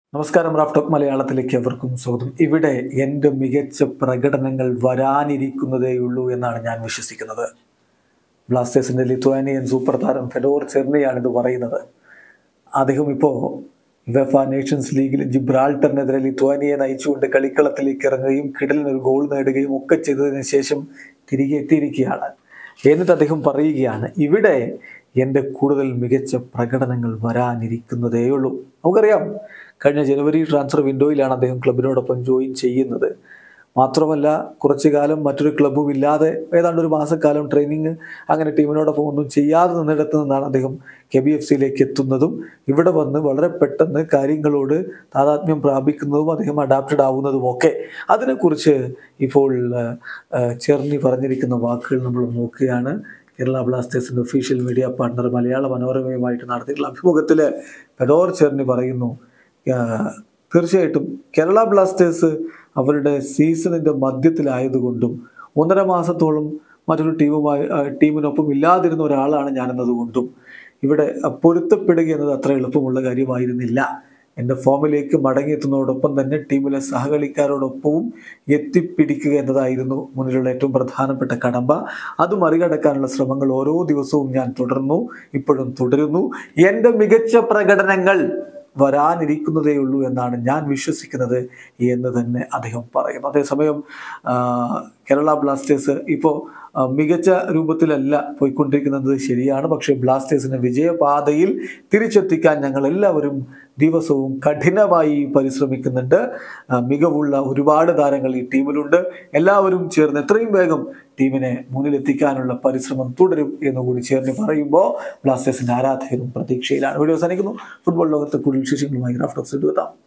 നമസ്കാരം റാഫ്റ്റോക്ക് മലയാളത്തിലേക്ക് എവർക്കും സ്വാഗതം ഇവിടെ എൻ്റെ മികച്ച പ്രകടനങ്ങൾ വരാനിരിക്കുന്നതേയുള്ളൂ എന്നാണ് ഞാൻ വിശ്വസിക്കുന്നത് ബ്ലാസ്റ്റേഴ്സിൻ്റെ ലിത്വാനിയൻ സൂപ്പർ താരം ഫെഡോർ ചെർണിയാണ് ഇത് പറയുന്നത് അദ്ദേഹം ഇപ്പോൾ വെഫ നേഷൻസ് ലീഗിൽ ജിബ്രാൾട്ടറിനെതിരെ ലിത്വാനിയെ നയിച്ചുകൊണ്ട് കളിക്കളത്തിലേക്ക് ഇറങ്ങുകയും കിടലിനൊരു ഗോൾ നേടുകയും ഒക്കെ ചെയ്തതിന് ശേഷം തിരികെ എത്തിയിരിക്കുകയാണ് എന്നിട്ട് അദ്ദേഹം പറയുകയാണ് ഇവിടെ എൻ്റെ കൂടുതൽ മികച്ച പ്രകടനങ്ങൾ വരാനിരിക്കുന്നതേയുള്ളൂ നമുക്കറിയാം കഴിഞ്ഞ ജനുവരി ട്രാൻസ്ഫർ വിൻഡോയിലാണ് അദ്ദേഹം ക്ലബിനോടൊപ്പം ജോയിൻ ചെയ്യുന്നത് മാത്രമല്ല കുറച്ചു കാലം മറ്റൊരു ക്ലബ്ബും ഇല്ലാതെ ഏതാണ്ട് ഒരു മാസക്കാലം ട്രെയിനിങ് അങ്ങനെ ടീമിനോടൊപ്പം ഒന്നും ചെയ്യാതെ നിന്നിടത്ത് നിന്നാണ് അദ്ദേഹം കെ ബി എഫ് സിയിലേക്ക് എത്തുന്നതും ഇവിടെ വന്ന് വളരെ പെട്ടെന്ന് കാര്യങ്ങളോട് താതാത്മ്യം പ്രാപിക്കുന്നതും അദ്ദേഹം അഡാപ്റ്റഡ് ആവുന്നതും ഒക്കെ അതിനെക്കുറിച്ച് ഇപ്പോൾ ചെർണി പറഞ്ഞിരിക്കുന്ന വാക്കുകൾ നമ്മൾ നോക്കുകയാണ് കേരള ബ്ലാസ്റ്റേഴ്സിൻ്റെ ഒഫീഷ്യൽ മീഡിയ പാർട്ണർ മലയാള മനോരമയുമായിട്ട് നടത്തിയിട്ടുള്ള അഭിമുഖത്തിൽ ഫെഡോർ ചെർണി പറയുന്നു തീർച്ചയായിട്ടും കേരള ബ്ലാസ്റ്റേഴ്സ് അവരുടെ സീസണിൻ്റെ മധ്യത്തിലായതുകൊണ്ടും ഒന്നര മാസത്തോളം മറ്റൊരു ടീമുമായി ടീമിനൊപ്പം ഇല്ലാതിരുന്ന ഒരാളാണ് ഞാനെന്നതുകൊണ്ടും ഇവിടെ പൊരുത്തപ്പെടുക എന്നത് അത്ര എളുപ്പമുള്ള കാര്യമായിരുന്നില്ല എൻ്റെ ഫോമിലേക്ക് മടങ്ങിയെത്തുന്നതോടൊപ്പം തന്നെ ടീമിലെ സഹകളിക്കാരോടൊപ്പവും എത്തിപ്പിടിക്കുക എന്നതായിരുന്നു മുന്നിലുള്ള ഏറ്റവും പ്രധാനപ്പെട്ട കടമ്പ അത് മറികടക്കാനുള്ള ശ്രമങ്ങൾ ഓരോ ദിവസവും ഞാൻ തുടർന്നു ഇപ്പോഴും തുടരുന്നു എൻ്റെ മികച്ച പ്രകടനങ്ങൾ വരാനിരിക്കുന്നതേ ഉള്ളൂ എന്നാണ് ഞാൻ വിശ്വസിക്കുന്നത് എന്ന് തന്നെ അദ്ദേഹം പറയുന്നു അതേസമയം കേരള ബ്ലാസ്റ്റേഴ്സ് ഇപ്പോൾ മികച്ച രൂപത്തിലല്ല പോയിക്കൊണ്ടിരിക്കുന്നത് ശരിയാണ് പക്ഷേ ബ്ലാസ്റ്റേഴ്സിന് വിജയപാതയിൽ തിരിച്ചെത്തിക്കാൻ ഞങ്ങൾ എല്ലാവരും ദിവസവും കഠിനമായി പരിശ്രമിക്കുന്നുണ്ട് മികവുള്ള ഒരുപാട് താരങ്ങൾ ഈ ടീമിലുണ്ട് എല്ലാവരും ചേർന്ന് എത്രയും വേഗം ടീമിനെ മുന്നിലെത്തിക്കാനുള്ള പരിശ്രമം തുടരും എന്നുകൂടി ചേർന്ന് പറയുമ്പോൾ ബ്ലാസ്റ്റേഴ്സിന്റെ ആരാധകരും പ്രതീക്ഷയിലാണ് വീഡിയോ അവസാനിക്കുന്നു ഫുട്ബോൾ ലോകത്ത് കൂടുതൽ വിശേഷങ്ങളുമായി റാഫ്റ്റോക്സ് എത്താം